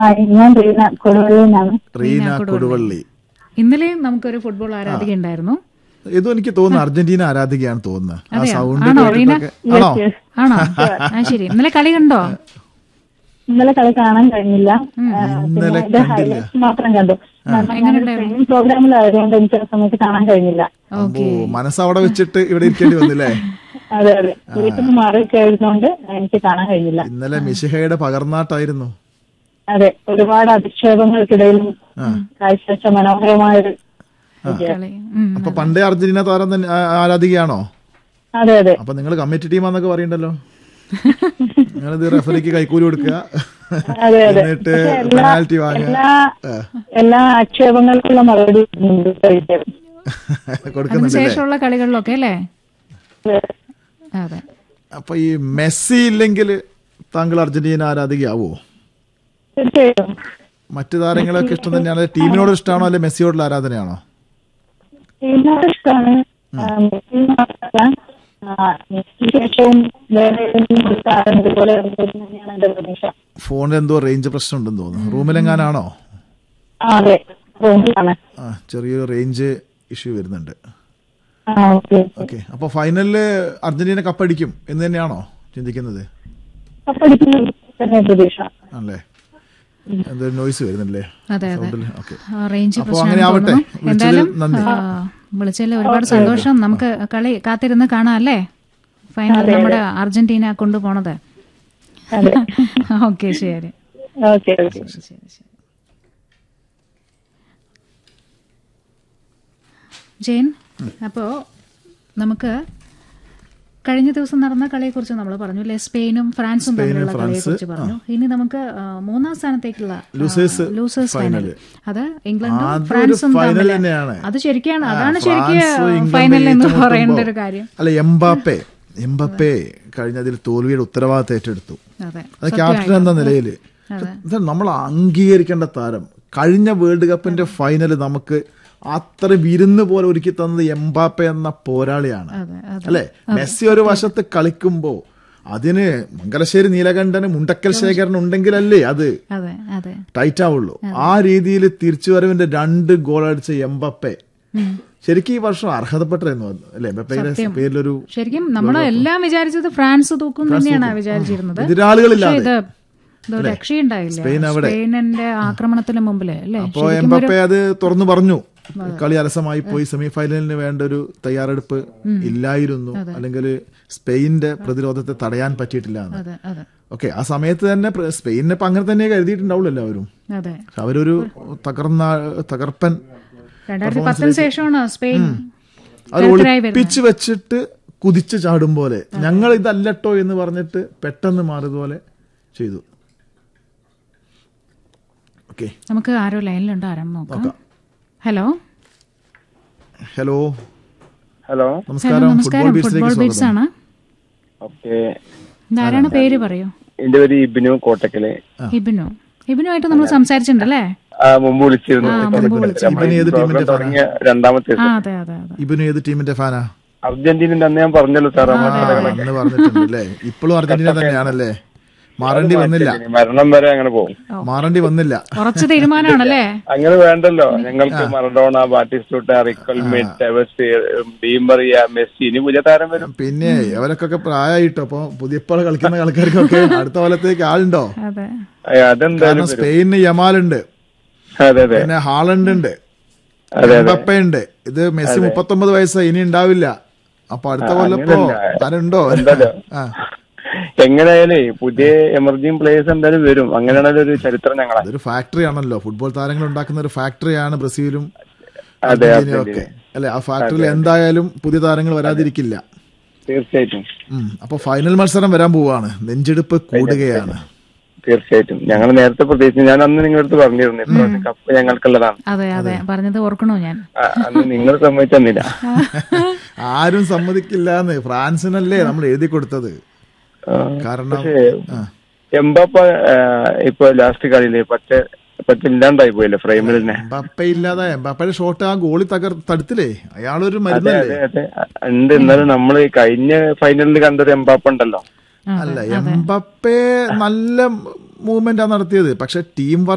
ആ, ഞാൻ റീന കൊടുവള്ളിന്നാണ് റീന കൊടുവള്ളി ഇന്നലെയും നമുക്കൊരു ഫുട്ബോൾ ആരാധിക ഉണ്ടായിരുന്നു ഇതും എനിക്ക് തോന്നുന്നു അർജന്റീന ആരാധികയാണ് തോന്നുന്നത് ആ അതെയോ? സൗണ്ട് ആണോ, റീന? കേട്ടിട്ടൊക്കെ ആണോ Yes, yes. ആണോ ആ ശരി ഇന്നലെ കളി കണ്ടോ ഇന്നലെ കളി കാണാൻ കഴിഞ്ഞില്ല ആ, പിന്നെ ഇന്നലെ അതിന്റെ കണ്ടില്ല. highlights മാത്രം കണ്ടു കാരണം ഞാൻ എങ്ങനെയുണ്ടായിരുന്നു? ട്രെയിനിങ് പ്രോഗ്രാമിലായതുകൊണ്ട് എനിക്ക് ആ സമയത്ത് കാണാൻ കഴിഞ്ഞില്ല ഓക്കെ ഓ മനസ്സ് അവിടെ വെച്ചിട്ട് ഇവിടെ ഇരിക്കേണ്ടി വന്നില്ലേ അതെ അതെ വീട്ടിൽ നിന്ന് മാറിയൊക്കെ ആയതുകൊണ്ട് എനിക്ക് കാണാൻ കഴിഞ്ഞില്ല ഇന്നലെ മിശിഹയുടെ പകർന്നാട്ടായിരുന്നു അതെ ഒരുപാട് അധിക്ഷേപങ്ങൾക്കിടയിലും കാഴ്ചവെച്ച മനോഹരമായൊരു വിജയം. കളി ഉം. അപ്പൊ പണ്ടേ അർജന്റീന താരം തന്നെ ആ- ആരാധികയാണോ അതെ അതെ അപ്പൊ നിങ്ങൾ കമ്മിറ്റി ടീമാന്നൊക്കെ പറയണ്ടല്ലോ നിങ്ങളിത് റെഫറിക്ക് കൈക്കൂലി കൊടുക്കുക അതെ അതെ എന്നിട്ട് പക്ഷെ എല്ലാ പെനാൽറ്റി വാങ്ങുക എല്ലാ എല്ലാ ആക്ഷേപങ്ങൾക്കുള്ള മറുപടി ഉണ്ട് കഴിച്ചത് കൊടുക്കുന്നുണ്ട് അല്ലേ ശേഷമുള്ള കളികളിലൊക്കെ അല്ലേ അതെ അപ്പൊ ഈ മെസ്സി ഇല്ലെങ്കിൽ താങ്കൾ അർജന്റീന ആരാധികയാവോ തീർച്ചയായും മറ്റു താരങ്ങളൊക്കെ ഇഷ്ടം തന്നെയാണ് ടീമിനോട് ഇഷ്ടമാണോ അല്ലെ മെസ്സിയോടുള്ള ആരാധനയാണോ ടീമിനോട് ഇഷ്ടമാണ് ആ, മെസ്സി മാത്രമല്ല ആ, മെസ്സിക്ക് ശേഷവും വേറെ ഏതെങ്കിലും ഒരു താരം ഇതുപോലെ ഇറങ്ങുമെന്ന് തന്നെയാണ് എന്റെ പ്രതീക്ഷ ഫോണിൽ എന്തോ റേഞ്ച് പ്രശ്നം ഉണ്ടെന്ന് തോന്നുന്നു റൂമിലെങ്ങാനാണോ ആ അതെ റൂമിലാണ് ആ ചെറിയൊരു റേഞ്ച് ഇഷ്യൂ വരുന്നുണ്ട് ആ ഓക്കെ ഓക്കെ അപ്പൊ ഫൈനലില് അർജന്റീന കപ്പടിക്കും എന്ന് തന്നെയാണോ ചിന്തിക്കുന്നത് അപ്പടിക്കുന്ന തന്നെ പ്രതീക്ഷ ആണല്ലേ എന്തോ നോയ്സ് വരുന്നില്ലേ അതെ അതെ സൗണ്ടിൽ ഓക്കെ ആ, റേഞ്ച് അപ്പോ പ്രശ്നം അങ്ങനെ ആവട്ടെ. വിളിച്ചതിൽ എന്തായാലും നന്ദി. ആ, വിളിച്ചതിൽ ഒരുപാട് സന്തോഷം നമുക്ക് കളി കാത്തിരുന്ന് കാണാം അല്ലേ ഫൈനൽ നമ്മുടെ അർജന്റീന കൊണ്ടുപോണത് അതെ ഓക്കെ ശരി ഓക്കെ ഓക്കെ ശരി ശരി ജെയിൻ അപ്പോ നമുക്ക് കഴിഞ്ഞ ദിവസം നടന്ന കളയെ കുറിച്ച് നമ്മൾ പറഞ്ഞു അല്ലെ സ്പെയിനും ഫ്രാൻസും തമ്മിലുള്ള കളയെ കുറിച്ച് പറഞ്ഞു ഇനി നമുക്ക് ആ, മൂന്നാം സ്ഥാനത്തേക്കുള്ള ലൂസേഴ്സ് ലൂസേഴ്സ് ഫൈനൽ അത് ഇംഗ്ലണ്ടും അതൊരു ഫ്രാൻസും ഫൈനൽ തമ്മിൽ തന്നെയാണ് അത് ശരിക്കാണ് ആ, അതാണ് ഫ്രാൻസ് ശരിക്കും ഇംഗ്ലണ്ട് ഫൈനൽ എന്ന് ഏറ്റുമുട്ടുമ്പോ- പറയേണ്ട ഒരു കാര്യം അല്ല എംബാപ്പെ എംബാപ്പെ കഴിഞ്ഞതിൽ തോൽവിയുടെ ഉത്തരവാദിത്തം ഏറ്റെടുത്തു അതെ അത് ക്യാപ്റ്റൻ എന്ന നിലയില് ഇത് നമ്മൾ അംഗീകരിക്കേണ്ട താരം കഴിഞ്ഞ വേൾഡ് കപ്പിന്റെ ഫൈനൽ നമുക്ക് അത്ര വിരുന്ന് പോലെ ഒരുക്കി തന്നത് എംബാപ്പെ എന്ന പോരാളിയാണ് അതെ അതെ അല്ലെ മെസ്സി ഒരു വശത്ത് കളിക്കുമ്പോ അതിന് മംഗലശ്ശേരി നീലകണ്ഠന് മുണ്ടക്കൽ ശേഖരൻ ഉണ്ടെങ്കിലല്ലേ അത് അതെ അതെ ടൈറ്റ് ആവുള്ളൂ ആ രീതിയിൽ തിരിച്ചുവരവിന്റെ രണ്ട് ഗോൾ അടിച്ച എംബപ്പെ ശരിക്കും ഈ വർഷം അർഹതപ്പെട്ടതായിരുന്നു അത്, അല്ലേ എംബപ്പയുടെ പേരിലൊരു ശരിക്കും നമ്മൾ എല്ലാം വിചാരിച്ചത് ഫ്രാൻസ് തൂക്കും തന്നെയാണ് വിചാരിച്ചിരുന്നത് എതിരാളികളില്ലാതെ ഇത് ഇത് രക്ഷയുണ്ടായില്ല സ്പെയിൻ അവിടെ. സ്പെയിനിന്റെ ആക്രമണത്തിന് മുമ്പില് അല്ലേ അപ്പോ എംബപ്പെ അത് തുറന്നു പറഞ്ഞു കളി അലസമായി പോയി സെമി ഫൈനലിന് വേണ്ട ഒരു തയ്യാറെടുപ്പ് ഇല്ലായിരുന്നു അല്ലെങ്കിൽ സ്പെയിനിന്റെ പ്രതിരോധത്തെ തടയാൻ പറ്റിയിട്ടില്ല എന്ന് അതെ അതെ ഓക്കെ ആ സമയത്ത് തന്നെ പ്ര- സ്പെയിനിനെ ഇപ്പൊ അങ്ങനെ തന്നെ കരുതിയിട്ടുണ്ടാവുള്ളൂ എല്ലാവരും അതെ പക്ഷെ അവരൊരു തകർന്ന തകർപ്പൻ രണ്ടായിരത്തി പത്തിന് ശേഷമാണ് സ്പെയിൻ അവർ കരുത്തരായി വരുന്നത് ഒളിപ്പിച്ച് വെച്ചിട്ട് കുതിച്ചു ചാടും പോലെ ഞങ്ങൾ ഇതല്ലട്ടോ എന്ന് പറഞ്ഞിട്ട് പെട്ടെന്ന് മാറിയതുപോലെ ചെയ്തു ഓക്കെ നമുക്ക് ആരോ ലൈനിലുണ്ട് ആരാന്ന് നോക്കാം ഹലോ ഹലോ ഹലോ ഹലോ നമസ്കാരം ഫുട്ബോൾ നമസ്കാരം ബീച്ചിലേക്ക് ഫുട്ബോൾ ബീറ്റ്സ് സ്വാഗതം ആണ് ഓക്കെ ഇതാരാണ് പേര് പറയൂ എന്റെ പേര് ഇബിനു കോട്ടക്കല് ഹിബിനു ഹിബിനുമായിട്ട് നമ്മൾ സംസാരിച്ചിട്ടുണ്ടല്ലേ ആ മുമ്പ് വിളിച്ചിരുന്നു ഇബിന് ഏത് ടീമിന്റെ പ്രോഗ്രാം തുടങ്ങിയ രണ്ടാമത്തെ ആ അതെ അതെ അതെ ഇബിന് ഏത് ടീമിന്റെ ഫാനാ അർജന്റീനന്റെ അന്ന് ഞാൻ പറഞ്ഞല്ലോ സാർ ആ, അന്ന് പറഞ്ഞിട്ടുണ്ട് അല്ലേ ഇപ്പോഴും അർജന്റീന തന്നെയാണല്ലേ മാറേണ്ടി വന്നില്ല മരണം വരെ അങ്ങനെ പോകും മാറേണ്ടി വന്നില്ല ഉറച്ച തീരുമാനമാണല്ലേ അങ്ങനെ വേണ്ടല്ലോ ഞങ്ങൾക്ക് മറഡോണ ബാറ്റിസ്റ്റൂട്ട റിക്കൽമിറ്റ് എവസ് ഡീംബറിയ മെസ്സി ഇനി പുതിയ താരം വരും പിന്നെ അവരൊക്കെ പ്രായമായിട്ടോ അപ്പൊ പുതിയപ്പോൾ കളിക്കുന്ന ആൾക്കാർക്കൊക്കെ അടുത്ത കൊല്ലത്തേക്ക് ആളുണ്ടോ അതെ അയ്യ, അതെന്തായാലും കാരണം സ്പെയിനിന് യമാലുണ്ട് അതെ അതെ പിന്നെ ഹാളണ്ട് ഉണ്ട് അതെ. ഉണ്ട് ഇത് മെസ്സി മുപ്പത്തൊമ്പത് വയസ്സായി ഇനി ഉണ്ടാവില്ല അപ്പൊ അടുത്ത കൊല്ലപ്പോ ആരുണ്ടോ ആ എങ്ങനെയായാലേ പുതിയ എമർജിങ് പ്ലേയേഴ്സ് എന്തായാലും വരും അങ്ങനെയാണല്ലോ ഒരു ചരിത്രം ഞങ്ങളെ അതൊരു ഫാക്ടറി ആണല്ലോ ഫുട്ബോൾ താരങ്ങൾ ഉണ്ടാക്കുന്ന ഒരു ഫാക്ടറിയാണ് ബ്രസീലും അതെ, അർജന്റീനയും ഒക്കെ അല്ലെ ആ ഫാക്ടറിയിൽ എന്തായാലും പുതിയ താരങ്ങൾ വരാതിരിക്കില്ല തീർച്ചയായിട്ടും ഉം. അപ്പൊ ഫൈനൽ മത്സരം വരാൻ പോവാണ് നെഞ്ചെടുപ്പ് കൂടുകയാണ് തീർച്ചയായിട്ടും ഞങ്ങൾ നേരത്തെ പ്രതീക്ഷിച്ചു ഞാൻ അന്ന് നിങ്ങളുടെ അടുത്ത് പറഞ്ഞിരുന്നു ഇപ്രാവശ്യം കപ്പ് ഞങ്ങൾക്കുള്ളതാണ് അതെ അതെ പറഞ്ഞത് ഓർക്കണോ ഞാൻ ആ, അന്ന് നിങ്ങൾ സമ്മതിച്ചു തന്നില്ല ആരും സമ്മതിക്കില്ല എന്ന് ഫ്രാൻസിനല്ലേ നമ്മൾ എഴുതി കൊടുത്തത് ആ, കാരണം പക്ഷേ ആ. എംബാപ്പ ആ, ഇപ്പൊ ലാസ്റ്റ് കളിയില് പറ്റ പറ്റ ഇല്ലാണ്ടായി പോയല്ലേ ഫ്രെയിമിൽ തന്നെ എംബാപ്പ ഇല്ലാതെ എംബാപ്പയുടെ ഷോട്ട് ആ ഗോളി തകർ തടുത്തില്ലേ അയാളൊരു അതെ മരുന്നല്ലേ അതെ ഉണ്ട് എന്നാലും നമ്മള് കഴിഞ്ഞ ഫൈനലിൽ കണ്ടൊരു എംബാപ്പ ഉണ്ടല്ലോ അല്ല എംബാപ്പെ നല്ല മൂവ്മെന്റ് ആ നടത്തിയത് പക്ഷെ ടീം വർക്ക്